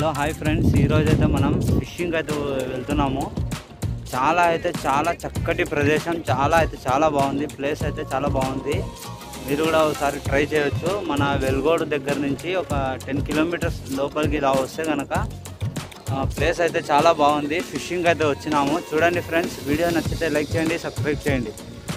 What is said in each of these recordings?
hello hi friends ఈరోజు అయితే మనం ఫిషింగ్ అయితే వెళ్తున్నాము చాలా అయితే చాలా చక్కటి ప్రదేశం చాలా అయితే చాలా బాగుంది ప్లేస్ అయితే చాలా బాగుంది మీరు కూడా ఒకసారి ట్రై చేయొచ్చు మన వెల్గోడు దగ్గర నుంచి ఒక టెన్ కిలోమీటర్స్ లోపలికి ఇలా వస్తే కనుక ప్లేస్ అయితే చాలా బాగుంది ఫిషింగ్ అయితే వచ్చినాము చూడండి ఫ్రెండ్స్ వీడియో నచ్చితే లైక్ చేయండి సబ్స్క్రైబ్ చేయండి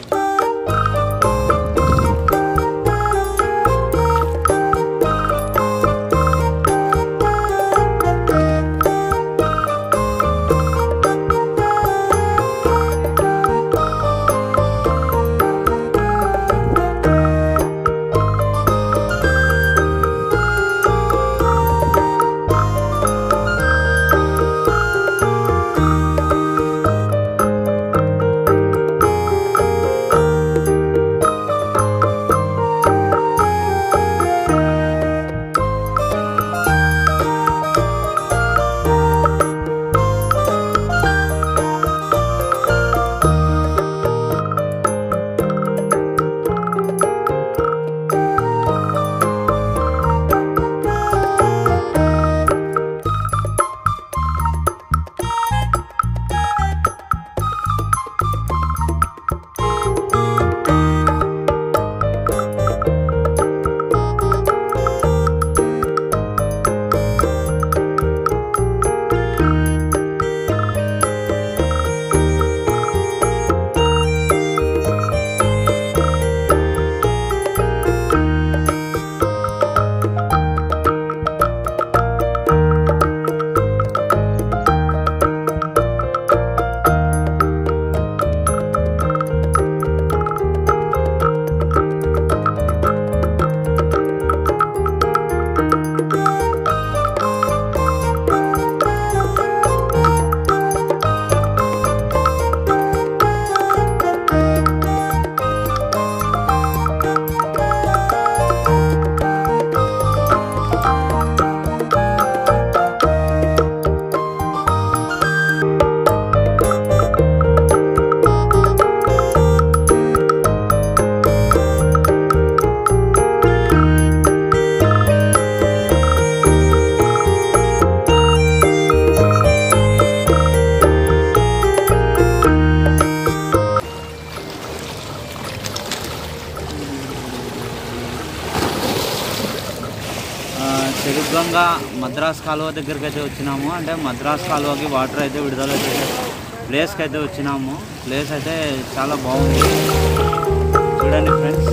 చెరుగంగా మద్రాస్ కాలువ దగ్గరికి అయితే వచ్చినాము అంటే మద్రాస్ కాలువకి వాటర్ అయితే విడుదల చేసే ప్లేస్కి అయితే వచ్చినాము ప్లేస్ అయితే చాలా బాగుంది చూడండి ఫ్రెండ్స్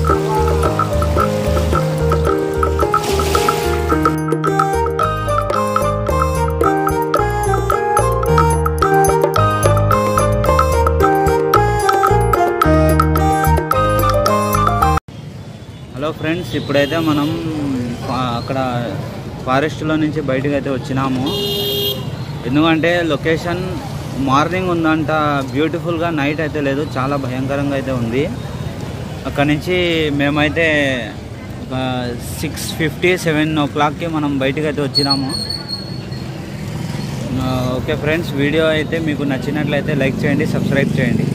హలో ఫ్రెండ్స్ ఇప్పుడైతే మనం ఫా- అక్కడ ఫారెస్ట్లో నుంచి బయటకు అయితే వచ్చినాము ఎందుకంటే లొకేషన్ మార్నింగ్ ఉందంట బ్యూటిఫుల్గా నైట్ అయితే లేదు చాలా భయంకరంగా అయితే ఉంది అక్కడ నుంచి మేమైతే ఒక సిక్స్ ఫిఫ్టీ సెవెన్ ఓ క్లాక్కి మనం బయటకు అయితే వచ్చినాము ఆ, ఓకే ఫ్రెండ్స్ వీడియో అయితే మీకు నచ్చినట్లయితే లైక్ చేయండి సబ్స్క్రైబ్ చేయండి